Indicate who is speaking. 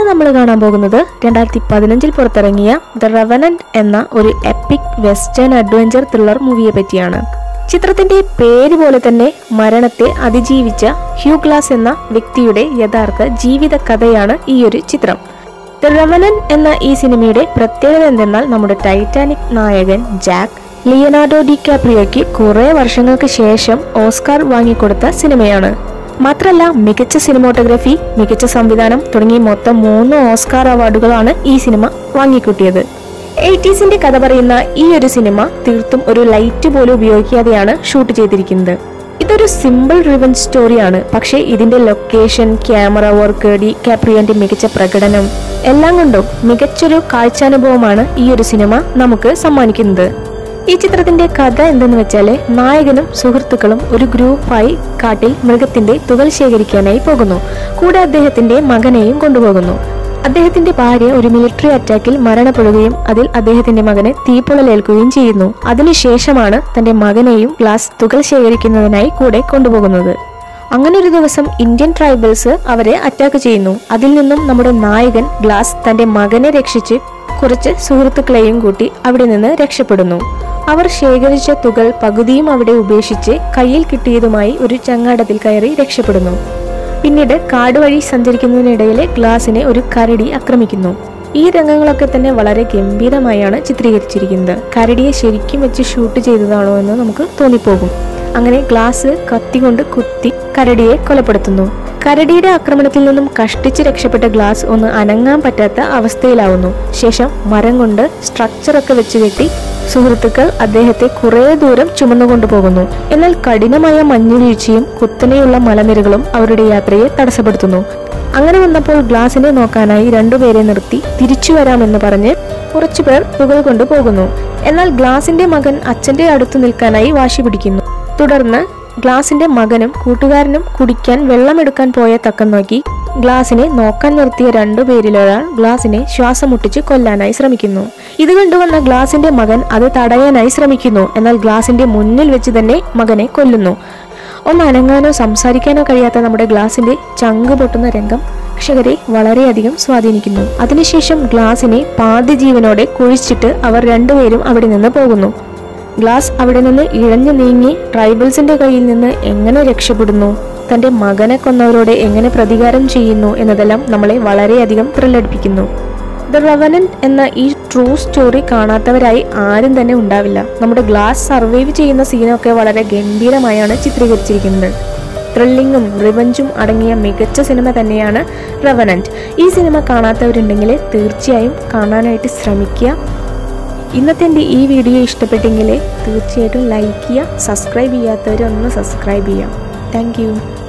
Speaker 1: നമ്മൾ കാണാൻ പോകുന്നത് രണ്ടായിരത്തി പതിനഞ്ചിൽ പുറത്തിറങ്ങിയ ദ റെവനന്റ് എന്ന ഒരു എപ്പിക് വെസ്റ്റേൺ അഡ്വഞ്ചർ ത്രില്ലർ മൂവിയെ പറ്റിയാണ് ചിത്രത്തിന്റെ പേര് പോലെ തന്നെ മരണത്തെ അതിജീവിച്ച ഹ്യൂ ഗ്ലാസ് എന്ന വ്യക്തിയുടെ യഥാർത്ഥ ജീവിത കഥയാണ് ഈ ഒരു ചിത്രം ദ റെവനൻ എന്ന ഈ സിനിമയുടെ പ്രത്യേകത എന്തെന്നാൽ നമ്മുടെ ടൈറ്റാനിക് നായകൻ ജാക്ക് ലിയനാർഡോ ഡിക്കാപ്രിയോയ്ക്ക് കുറെ വർഷങ്ങൾക്ക് ശേഷം ഓസ്കാർ വാങ്ങിക്കൊടുത്ത സിനിമയാണ് മാത്രമല്ല മികച്ച സിനിമോട്ടോഗ്രഫി മികച്ച സംവിധാനം തുടങ്ങി മൊത്തം മൂന്ന് ഓസ്കാർ അവാർഡുകളാണ് ഈ സിനിമ വാങ്ങിക്കൂട്ടിയത് എയ്റ്റീസിന്റെ കഥ പറയുന്ന ഈ ഒരു സിനിമ തീർത്തും ഒരു ലൈറ്റ് പോലും ഉപയോഗിക്കാതെയാണ് ഷൂട്ട് ചെയ്തിരിക്കുന്നത് ഇതൊരു സിമ്പിൾ റിവൻ സ്റ്റോറിയാണ് പക്ഷേ ഇതിന്റെ ലൊക്കേഷൻ ക്യാമറ വർക്ക് ഡി കാപ്രിയന്റെ മികച്ച പ്രകടനം എല്ലാം കൊണ്ടും മികച്ചൊരു കാഴ്ചാനുഭവമാണ് ഈ ഒരു സിനിമ നമുക്ക് സമ്മാനിക്കുന്നത് ഈ ചിത്രത്തിന്റെ കഥ എന്തെന്ന് വെച്ചാല് നായകനും സുഹൃത്തുക്കളും ഒരു ഗ്രൂപ്പായി കാട്ടിൽ മൃഗത്തിന്റെ തുകൽ ശേഖരിക്കാനായി പോകുന്നു കൂടെ അദ്ദേഹത്തിന്റെ മകനെയും കൊണ്ടുപോകുന്നു അദ്ദേഹത്തിന്റെ ഭാര്യ ഒരു മിലിറ്ററി അറ്റാക്കിൽ മരണപ്പെടുകയും അതിൽ അദ്ദേഹത്തിന്റെ മകനെ തീപ്പൊള്ളലേൽക്കുകയും ചെയ്യുന്നു അതിനുശേഷമാണ് തന്റെ മകനെയും ഗ്ലാസ് തുകൽ ശേഖരിക്കുന്നതിനായി കൂടെ കൊണ്ടുപോകുന്നത് അങ്ങനെ ഒരു ദിവസം ഇന്ത്യൻ ട്രൈബൽസ് അവരെ അറ്റാക്ക് ചെയ്യുന്നു അതിൽ നിന്നും നമ്മുടെ നായകൻ ഗ്ലാസ് തന്റെ മകനെ രക്ഷിച്ച് കുറച്ച് സുഹൃത്തുക്കളെയും കൂട്ടി അവിടെ നിന്ന് രക്ഷപ്പെടുന്നു അവർ ശേഖരിച്ച തുകൾ പകുതിയും അവിടെ ഉപേക്ഷിച്ച് കയ്യിൽ കിട്ടിയതുമായി ഒരു ചങ്ങാടത്തിൽ കയറി രക്ഷപ്പെടുന്നു പിന്നീട് കാട് വഴി സഞ്ചരിക്കുന്നതിനിടയിലെ ഗ്ലാസിനെ ഒരു കരടി ആക്രമിക്കുന്നു ഈ രംഗങ്ങളൊക്കെ തന്നെ വളരെ ഗംഭീരമായാണ് ചിത്രീകരിച്ചിരിക്കുന്നത് കരടിയെ ശരിക്കും വെച്ച് ഷൂട്ട് ചെയ്തതാണോ എന്ന് നമുക്ക് തോന്നിപ്പോകും അങ്ങനെ ഗ്ലാസ് കത്തി കൊണ്ട് കുത്തി കരടിയെ കൊലപ്പെടുത്തുന്നു കരടിയുടെ ആക്രമണത്തിൽ നിന്നും കഷ്ടിച്ച് രക്ഷപ്പെട്ട ഗ്ലാസ് ഒന്ന് അനങ്ങാൻ പറ്റാത്ത അവസ്ഥയിലാവുന്നു ശേഷം മരം കൊണ്ട് സ്ട്രക്ചറൊക്കെ വെച്ച് കെട്ടി സുഹൃത്തുക്കൾ അദ്ദേഹത്തെ കുറേ ദൂരം ചുമന്നുകൊണ്ടു പോകുന്നു എന്നാൽ കഠിനമായ മഞ്ഞുവീഴ്ചയും കുത്തനെയുള്ള മലനിരകളും അവരുടെ യാത്രയെ തടസ്സപ്പെടുത്തുന്നു അങ്ങനെ വന്നപ്പോൾ ഗ്ലാസിനെ നോക്കാനായി രണ്ടുപേരെ നിർത്തി തിരിച്ചു വരാമെന്ന് പറഞ്ഞ് കുറച്ചുപേർ തുകൾ കൊണ്ട് പോകുന്നു എന്നാൽ ഗ്ലാസിന്റെ മകൻ അച്ഛന്റെ അടുത്ത് നിൽക്കാനായി വാശി പിടിക്കുന്നു തുടർന്ന് ഗ്ലാസിന്റെ മകനും കൂട്ടുകാരനും കുടിക്കാൻ വെള്ളമെടുക്കാൻ പോയ തക്കം നോക്കി ഗ്ലാസിനെ നോക്കാൻ നിർത്തിയ രണ്ടുപേരിലൊരാൾ ഗ്ലാസിനെ ശ്വാസം മുട്ടിച്ച് കൊല്ലാനായി ശ്രമിക്കുന്നു ഇത് കണ്ടുവന്ന ഗ്ലാസിന്റെ മകൻ അത് തടയാനായി ശ്രമിക്കുന്നു എന്നാൽ ഗ്ലാസിന്റെ മുന്നിൽ വെച്ച് തന്നെ മകനെ കൊല്ലുന്നു ഒന്ന് അനങ്ങാനോ സംസാരിക്കാനോ കഴിയാത്ത നമ്മുടെ ഗ്ലാസിന്റെ ചങ്ക് പൊട്ടുന്ന രംഗം പ്രേക്ഷകരെ വളരെയധികം സ്വാധീനിക്കുന്നു അതിനുശേഷം ഗ്ലാസിനെ പാതി ജീവനോടെ കുഴിച്ചിട്ട് അവർ രണ്ടുപേരും അവിടെ നിന്ന് പോകുന്നു ഗ്ലാസ് അവിടെ നിന്ന് ഇഴഞ്ഞു നീങ്ങി ട്രൈബൽസിന്റെ കയ്യിൽ നിന്ന് എങ്ങനെ രക്ഷപ്പെടുന്നു തന്റെ മകനെ കൊന്നവരോട് എങ്ങനെ പ്രതികാരം ചെയ്യുന്നു എന്നതെല്ലാം നമ്മളെ വളരെയധികം ത്രില്ലടിപ്പിക്കുന്നു ദ റവനന്റ് എന്ന ഈ ട്രൂ സ്റ്റോറി കാണാത്തവരായി ആരും തന്നെ ഉണ്ടാവില്ല നമ്മുടെ ഗ്ലാസ് സർവൈവ് ചെയ്യുന്ന സീനൊക്കെ വളരെ ഗംഭീരമായാണ് ചിത്രീകരിച്ചിരിക്കുന്നത് ത്രില്ലിങ്ങും റിവഞ്ചും അടങ്ങിയ മികച്ച സിനിമ തന്നെയാണ് റവനന്റ് ഈ സിനിമ കാണാത്തവരുണ്ടെങ്കിൽ തീർച്ചയായും കാണാനായിട്ട് ശ്രമിക്കുക ഇന്നത്തെ എൻ്റെ ഈ വീഡിയോ ഇഷ്ടപ്പെട്ടെങ്കിൽ തീർച്ചയായിട്ടും ലൈക്ക് ചെയ്യുക സബ്സ്ക്രൈബ് ചെയ്യാത്തവരൊന്ന് സബ്സ്ക്രൈബ് ചെയ്യാം താങ്ക്